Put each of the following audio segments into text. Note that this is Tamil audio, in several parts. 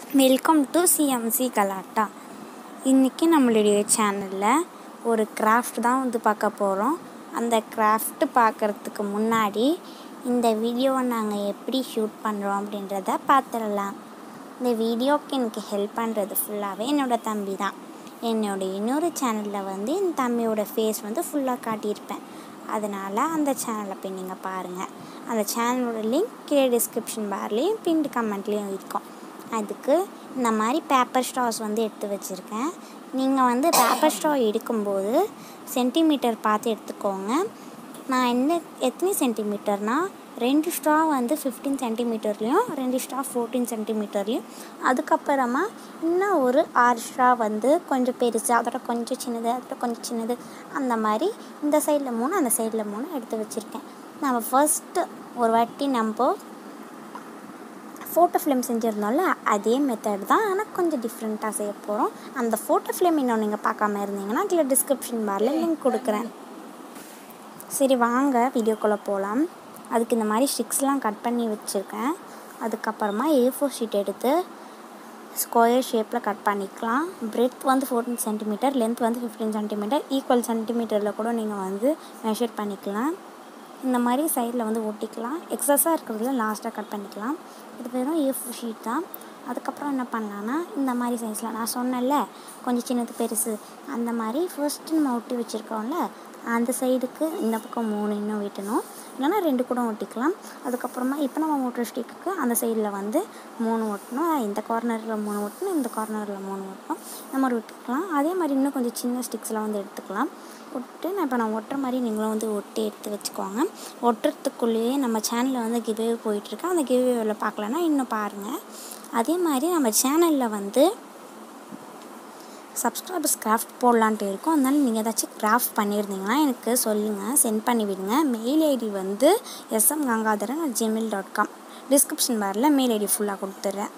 வெல்கம் டு சிஎம்சி கலாட்டா இன்றைக்கி நம்மளுடைய சேனலில் ஒரு கிராஃப்ட் தான் வந்து பார்க்க போகிறோம் அந்த கிராஃப்ட் பார்க்குறதுக்கு முன்னாடி இந்த வீடியோவை நாங்கள் எப்படி ஷூட் பண்ணுறோம் அப்படின்றத பார்த்துடலாம் இந்த வீடியோவுக்கு எனக்கு ஹெல்ப் பண்ணுறது ஃபுல்லாகவே என்னோடய தம்பி தான் என்னோட இன்னொரு சேனலில் வந்து என் தம்பியோட ஃபேஸ் வந்து ஃபுல்லாக காட்டியிருப்பேன் அதனால் அந்த சேனலை போய் நீங்கள் பாருங்கள் அந்த சேனலோட லிங்க் கீழே டிஸ்கிரிப்ஷன் பார்லேயும் பின்ட் கமெண்ட்லேயும் இருக்கும் அதுக்கு இந்த மாதிரி பேப்பர் ஸ்ட்ராஸ் வந்து எடுத்து வச்சுருக்கேன் நீங்கள் வந்து பேப்பர் ஸ்ட்ரா எடுக்கும்போது சென்டிமீட்டர் பார்த்து எடுத்துக்கோங்க நான் என்ன எத்தனை சென்டிமீட்டர்னால் ரெண்டு ஸ்ட்ரா வந்து ஃபிஃப்டீன் சென்டிமீட்டர்லேயும் ரெண்டு ஸ்ட்ரா ஃபோர்டீன் சென்டிமீட்டர்லேயும் அதுக்கப்புறமா இன்னும் ஒரு ஆறு ஸ்ட்ரா வந்து கொஞ்சம் பெருசு அதோட கொஞ்சம் சின்னது அதோட கொஞ்சம் சின்னது அந்த மாதிரி இந்த சைடில் மூணு அந்த சைடில் மூணு எடுத்து வச்சுருக்கேன் நம்ம ஃபர்ஸ்ட்டு ஒரு வாட்டி நம்ம ஃபோட்டோ ஃபிலிம் செஞ்சுருந்தோம்ல அதே மெத்தட் தான் ஆனால் கொஞ்சம் டிஃப்ரெண்ட்டாக செய்ய போகிறோம் அந்த ஃபோட்டோ ஃபிலிம் இன்னும் நீங்கள் பார்க்காம இருந்தீங்கன்னா கீழே டிஸ்கிரிப்ஷன் பாரில் லிங்க் கொடுக்குறேன் சரி வாங்க வீடியோக்குள்ளே போகலாம் அதுக்கு இந்த மாதிரி ஸ்டிக்ஸ்லாம் கட் பண்ணி வச்சுருக்கேன் அதுக்கப்புறமா ஏ ஃபோர் ஷீட் எடுத்து ஸ்கொயர் ஷேப்பில் கட் பண்ணிக்கலாம் பிரெத் வந்து ஃபோர்டீன் சென்டிமீட்டர் லென்த் வந்து ஃபிஃப்டீன் சென்டிமீட்டர் ஈக்குவல் சென்டிமீட்டரில் கூட நீங்கள் வந்து மெஷர் பண்ணிக்கலாம் இந்த மாதிரி சைடில் வந்து ஒட்டிக்கலாம் எக்ஸஸாக இருக்கிறதுல லாஸ்ட்டாக கட் பண்ணிக்கலாம் இது வெறும் ஏ ஃபோர் ஷீட் தான் அதுக்கப்புறம் என்ன பண்ணலான்னா இந்த மாதிரி சைஸில் நான் சொன்னேன்ல கொஞ்சம் சின்னது பெருசு அந்த மாதிரி ஃபர்ஸ்ட்டு நம்ம ஒட்டி வச்சுருக்கோம்ல அந்த சைடுக்கு இந்த பக்கம் மூணு இன்னும் விட்டணும் இல்லைனா ரெண்டு கூட ஒட்டிக்கலாம் அதுக்கப்புறமா இப்போ நம்ம மோட்டர் ஸ்டிக்கு அந்த சைடில் வந்து மூணு ஒட்டணும் இந்த கார்னரில் மூணு ஒட்டணும் இந்த கார்னரில் மூணு ஒட்டணும் இந்த மாதிரி விட்டுக்கலாம் அதே மாதிரி இன்னும் கொஞ்சம் சின்ன ஸ்டிக்ஸ்லாம் வந்து எடுத்துக்கலாம் ஒட்டு நான் இப்போ நான் ஒட்டுற மாதிரி நீங்களும் வந்து ஒட்டி எடுத்து வச்சுக்கோங்க ஒட்டுறதுக்குள்ளேயே நம்ம சேனலில் வந்து கிவ்வே போயிட்டுருக்கு அந்த கிவ்வேவில் பார்க்கலன்னா இன்னும் பாருங்கள் அதே மாதிரி நம்ம சேனலில் வந்து சப்ஸ்கிரைபர்ஸ் கிராஃப்ட் போடலான்ட்டு இருக்கும் அதனால நீங்கள் ஏதாச்சும் கிராஃப்ட் பண்ணியிருந்தீங்கன்னா எனக்கு சொல்லுங்கள் சென்ட் பண்ணி விடுங்க மெயில் ஐடி வந்து SM Gangadharan at Gmail dot com description bar mail ID ஃபுல்லாக கொடுத்துட்றேன்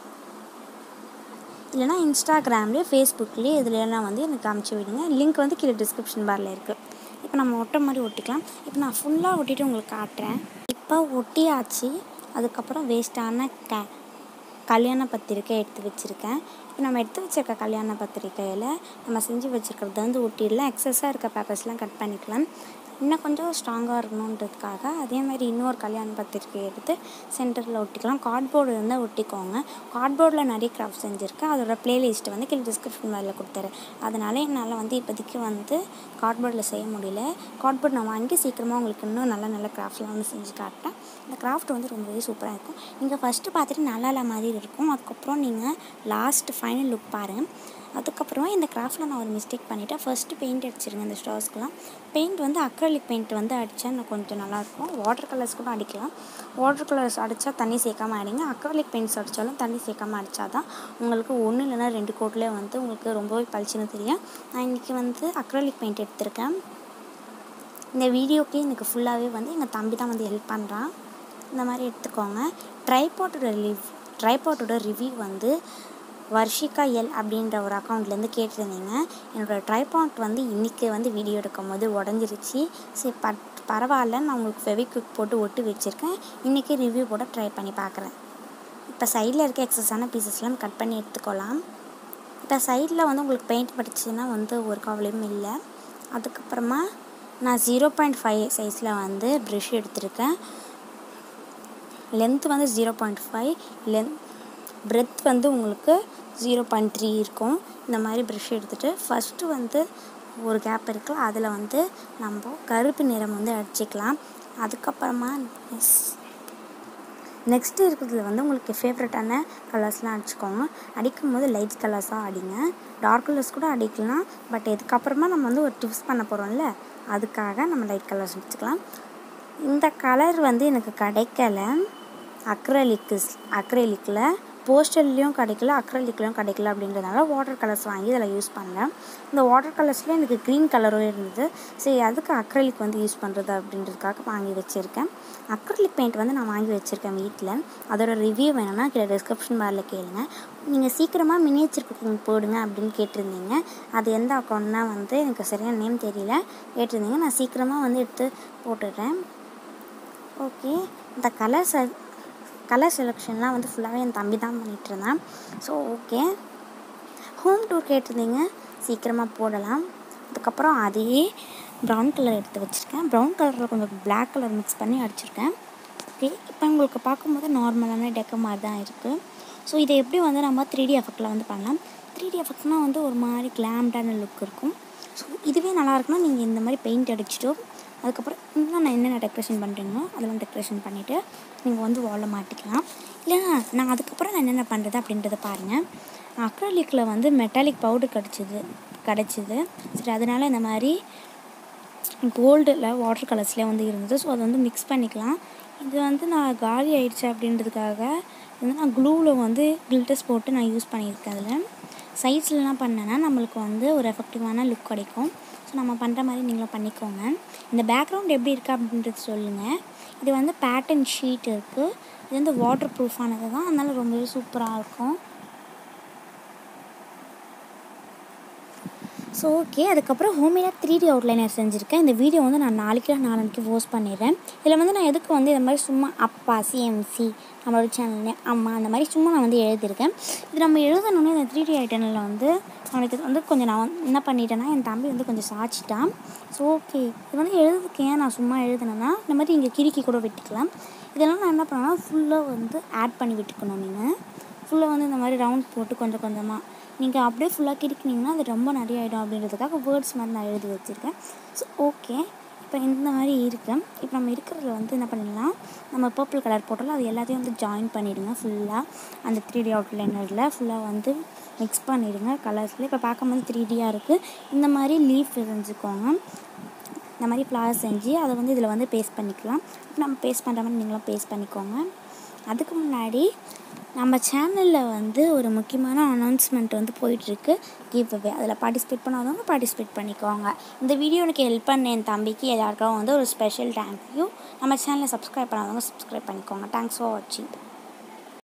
இல்லைனா இன்ஸ்டாகிராம்லேயே ஃபேஸ்புக்லேயே இதுலலாம் வந்து எனக்கு அமுச்சு விடுங்க லிங்க் வந்து கீழே டிஸ்கிரிப்ஷன் பாரில் இருக்குது இப்போ நம்ம ஒட்டுற மாதிரி ஒட்டிக்கலாம் இப்போ நான் ஃபுல்லாக ஒட்டிட்டு உங்களுக்கு காட்டுறேன் இப்போ ஒட்டியாச்சு அதுக்கப்புறம் வேஸ்ட்டான க கல்யாண பத்திரிக்கை எடுத்து வச்சுருக்கேன் இப்போ நம்ம எடுத்து வச்சுருக்க கல்யாண பத்திரிக்கையில் நம்ம செஞ்சு வச்சுருக்கிறது வந்து ஒட்டிடலாம் எக்ஸஸாக இருக்க பேப்பர்ஸ்லாம் கட் பண்ணிக்கலாம் இன்னும் கொஞ்சம் ஸ்ட்ராங்காக இருக்கணுன்றதுக்காக அதே மாதிரி இன்னொரு கல்யாண பத்திரிக்கை எடுத்து சென்டரில் ஒட்டிக்கலாம் கார்ட்போர்டு இருந்தால் ஒட்டிக்கோங்க கார்ட்போர்டில் நிறைய கிராஃப்ட் செஞ்சுருக்கேன் அதோட ப்ளேலிஸ்ட்டு வந்து கீழே டிஸ்கிரிப்ஷன் மேலே கொடுத்துறேன் அதனால் என்னால் வந்து இப்போதைக்கு வந்து கார்ட்போர்டில் செய்ய முடியல கார்ட்போர்ட் நான் வாங்கி சீக்கிரமாக உங்களுக்கு இன்னும் நல்ல நல்ல கிராஃப்ட்லாம் வந்து செஞ்சு காட்டுறேன் இந்த கிராஃப்ட் வந்து ரொம்பவே சூப்பராக இருக்கும் நீங்கள் ஃபஸ்ட்டு பார்த்துட்டு நல்லா இல்லை மாதிரி இருக்கும் அதுக்கப்புறம் நீங்கள் லாஸ்ட் ஃபைனல் லுக் பாருங்கள் அதுக்கப்புறமா இந்த கிராஃப்டில் நான் ஒரு மிஸ்டேக் பண்ணிவிட்டேன் ஃபஸ்ட்டு பெயிண்ட் அடிச்சிருங்க இந்த ஸ்டார்ஸ்க்கெலாம் பெயிண்ட் வந்து அக்ரலிக் பெயிண்ட் வந்து அடித்தா இன்னும் கொஞ்சம் நல்லாயிருக்கும் வாட்டர் கலர்ஸ் கூட அடிக்கலாம் வாட்டர் கலர்ஸ் அடித்தா தண்ணி சேர்க்காமல் அடிங்க அக்ரலிக் பெயிண்ட்ஸ் அடித்தாலும் தண்ணி சேர்க்காமல் அடித்தா தான் உங்களுக்கு ஒன்று இல்லைனா ரெண்டு கோட்லேயே வந்து உங்களுக்கு ரொம்பவே பளிச்சுன்னு தெரியும் நான் இன்றைக்கி வந்து அக்ரலிக் பெயிண்ட் எடுத்திருக்கேன் இந்த வீடியோக்கே எனக்கு ஃபுல்லாகவே வந்து எங்கள் தம்பி தான் வந்து ஹெல்ப் பண்ணுறான் இந்த மாதிரி எடுத்துக்கோங்க ட்ரைபாட்டோட ரிவ் ட்ரைபாட்டோட ரிவ்யூ வந்து வர்ஷிகா எல் அப்படின்ற ஒரு அக்கௌண்ட்லேருந்து கேட்டிருந்தீங்க என்னோடய ட்ரைபாட் வந்து இன்றைக்கி வந்து வீடியோ எடுக்கும் போது உடஞ்சிருச்சு சரி பட் பரவாயில்ல நான் உங்களுக்கு ஃபெவிக்விக் போட்டு ஒட்டி வச்சுருக்கேன் இன்றைக்கி ரிவ்யூ போட ட்ரை பண்ணி பார்க்குறேன் இப்போ சைடில் இருக்க எக்ஸஸான பீசஸ்லாம் கட் பண்ணி எடுத்துக்கலாம் இப்போ சைடில் வந்து உங்களுக்கு பெயிண்ட் படிச்சுன்னா வந்து ஒரு கவலையும் இல்லை அதுக்கப்புறமா நான் ஜீரோ பாயிண்ட் ஃபைவ் சைஸில் வந்து ப்ரெஷ் எடுத்திருக்கேன் லென்த் வந்து zero point five length breadth வந்து உங்களுக்கு ஜீரோ பாயிண்ட் த்ரீ இருக்கும் இந்த மாதிரி ப்ரெஷ் எடுத்துகிட்டு ஃபஸ்ட்டு வந்து ஒரு கேப் இருக்குல்ல அதில் வந்து நம்ம கருப்பு நிறம் வந்து அடிச்சிக்கலாம் அதுக்கப்புறமா நெக்ஸ்ட்டு இருக்கிறதுல வந்து உங்களுக்கு ஃபேவரட்டான கலர்ஸ்லாம் அடிச்சுக்கோங்க அடிக்கும் போது லைட் கலர்ஸாக அடிங்க டார்க் கலர்ஸ் கூட அடிக்கலாம் பட் இதுக்கப்புறமா நம்ம வந்து ஒரு டிப்ஸ் பண்ண போகிறோம்ல அதுக்காக நம்ம லைட் கலர்ஸ் அடிச்சுக்கலாம் இந்த கலர் வந்து எனக்கு கிடைக்கல அக்ரலிக்கு அக்ரலிக்கில் போஸ்டர்லேயும் கிடைக்கல அக்ரலிக்லேயும் கிடைக்கல அப்படின்றதுனால வாட்டர் கலர்ஸ் வாங்கி இதில் யூஸ் பண்ணேன் இந்த வாட்டர் கலர்ஸில் எனக்கு க்ரீன் கலரும் இருந்தது சரி அதுக்கு அக்ரலிக் வந்து யூஸ் பண்ணுறது அப்படின்றதுக்காக வாங்கி வச்சுருக்கேன் அக்ரலிக் பெயிண்ட் வந்து நான் வாங்கி வச்சுருக்கேன் வீட்டில் அதோட ரிவ்யூ வேணும்னா கீழே டிஸ்கிரிப்ஷன் பாரில் கேளுங்க நீங்கள் சீக்கிரமாக மினியேச்சர் குக்கிங் போடுங்க அப்படின்னு கேட்டிருந்தீங்க அது எந்த அக்கௌண்ட்னா வந்து எனக்கு சரியான நேம் தெரியல கேட்டிருந்தீங்க நான் சீக்கிரமாக வந்து எடுத்து போட்டுடுறேன் ஓகே இந்த கலர்ஸ் கலர் செலெக்ஷன்லாம் வந்து ஃபுல்லாகவே என் தம்பி தான் பண்ணிகிட்டு இருந்தான் ஸோ ஓகே ஹோம் டூர் கேட்டிருந்தீங்க சீக்கிரமாக போடலாம் அதுக்கப்புறம் அதையே ப்ரௌன் கலர் எடுத்து வச்சுருக்கேன் ப்ரௌன் கலரில் கொஞ்சம் பிளாக் கலர் மிக்ஸ் பண்ணி அடிச்சிருக்கேன் ஓகே இப்போ உங்களுக்கு பார்க்கும்போது நார்மலான டெக்க மாதிரி தான் இருக்குது ஸோ இதை எப்படி வந்து நம்ம த்ரீ டி எஃபெக்டில் வந்து பண்ணலாம் த்ரீ டி எஃபெக்ட்னால் வந்து ஒரு மாதிரி கிளாம்டான லுக் இருக்கும் ஸோ இதுவே நல்லா இருக்குன்னா நீங்கள் இந்த மாதிரி பெயிண்ட் அடிச்சுட்டோ அதுக்கப்புறம் இன்னும் நான் என்னென்ன டெக்கரேஷன் பண்ணுறீங்களோ அதெல்லாம் டெக்கரேஷன் பண்ணிவிட்டு நீங்கள் வந்து வாலில் மாட்டிக்கலாம் இல்லைனா நான் அதுக்கப்புறம் நான் என்னென்ன பண்ணுறது அப்படின்றத பாருங்கள் அக்ரலிக்கில் வந்து மெட்டாலிக் பவுடர் கிடச்சிது கிடச்சிது சரி அதனால் இந்த மாதிரி கோல்டில் வாட்டர் கலர்ஸ்லேயே வந்து இருந்தது ஸோ அதை வந்து மிக்ஸ் பண்ணிக்கலாம் இது வந்து நான் காலி ஆயிடுச்சு அப்படின்றதுக்காக இது வந்து நான் க்ளூவில் வந்து கில்டர்ஸ் போட்டு நான் யூஸ் பண்ணியிருக்கேன் அதில் சைட்ஸ்லலாம் பண்ணேன்னா நம்மளுக்கு வந்து ஒரு எஃபெக்டிவான லுக் கிடைக்கும் ஸோ நம்ம பண்ணுற மாதிரி நீங்களும் பண்ணிக்கோங்க இந்த பேக்ரவுண்ட் எப்படி இருக்குது அப்படின்றது சொல்லுங்கள் இது வந்து பேட்டர்ன் ஷீட் இருக்குது இது வந்து வாட்டர் ப்ரூஃபானது தான் அதனால் ரொம்பவே சூப்பராக இருக்கும் ஸோ ஓகே அதுக்கப்புறம் ஹோம்மேடாக த்ரீ டி அவுட்லைனர் செஞ்சுருக்கேன் இந்த வீடியோ வந்து நான் நாளைக்கு நாளைக்கு போஸ்ட் பண்ணிடுறேன் இதில் வந்து நான் எதுக்கு வந்து இந்த மாதிரி சும்மா அப்பா சிஎம்சி நம்மளோட சேனல் அம்மா அந்த மாதிரி சும்மா நான் வந்து எழுதியிருக்கேன் இது நம்ம எழுதணுன்னே இந்த த்ரீ டி ஐட்டனில் வந்து அவனுக்கு வந்து கொஞ்சம் நான் வந்து என்ன பண்ணிட்டேன்னா என் தம்பி வந்து கொஞ்சம் சாய்ச்சிட்டான் ஸோ ஓகே இது வந்து எழுதுக்கு ஏன் நான் சும்மா எழுதுனேன்னா இந்த மாதிரி இங்கே கிறுக்கி கூட விட்டுக்கலாம் இதெல்லாம் நான் என்ன பண்ணேன்னா ஃபுல்லாக வந்து ஆட் பண்ணி விட்டுக்கணும் நீங்கள் ஃபுல்லாக வந்து இந்த மாதிரி ரவுண்ட் போட்டு கொஞ்சம் கொஞ்சமாக நீங்கள் அப்படியே ஃபுல்லாக கிறுக்கினீங்கன்னா அது ரொம்ப நிறைய ஆகிடும் அப்படின்றதுக்காக வேர்ட்ஸ் மாதிரி நான் எழுதி வச்சுருக்கேன் ஸோ ஓகே இப்போ இந்த மாதிரி இருக்கு இப்போ நம்ம இருக்கிறதுல வந்து என்ன பண்ணிடலாம் நம்ம பர்பிள் கலர் போட்டாலும் அது எல்லாத்தையும் வந்து ஜாயின் பண்ணிவிடுங்க ஃபுல்லாக அந்த த்ரீ டி அவுட்லைனரில் ஃபுல்லாக வந்து மிக்ஸ் பண்ணிவிடுங்க கலர்ஸில் இப்போ பார்க்கும்போது த்ரீ டியாக இருக்குது இந்த மாதிரி லீஃப் செஞ்சுக்கோங்க இந்த மாதிரி ஃப்ளவர் செஞ்சு அதை வந்து இதில் வந்து பேஸ்ட் பண்ணிக்கலாம் இப்போ நம்ம பேஸ்ட் பண்ணுற மாதிரி நீங்களும் பேஸ்ட் பண்ணிக்கோங்க அதுக்கு முன்னாடி நம்ம சேனலில் வந்து ஒரு முக்கியமான அனௌன்ஸ்மெண்ட் வந்து போயிட்டுருக்கு கிவ் அவே அதில் பார்ட்டிசிபேட் பண்ணாதவங்க பார்ட்டிசிபேட் பண்ணிக்கோங்க இந்த வீடியோ எனக்கு ஹெல்ப் பண்ண என் தம்பிக்கு எல்லாருக்கும் வந்து ஒரு ஸ்பெஷல் தேங்க்யூ நம்ம சேனலை சப்ஸ்கிரைப் பண்ணாதவங்க சப்ஸ்கிரைப் பண்ணிக்கோங்க தேங்க்ஸ் ஃபார் வாட்சிங்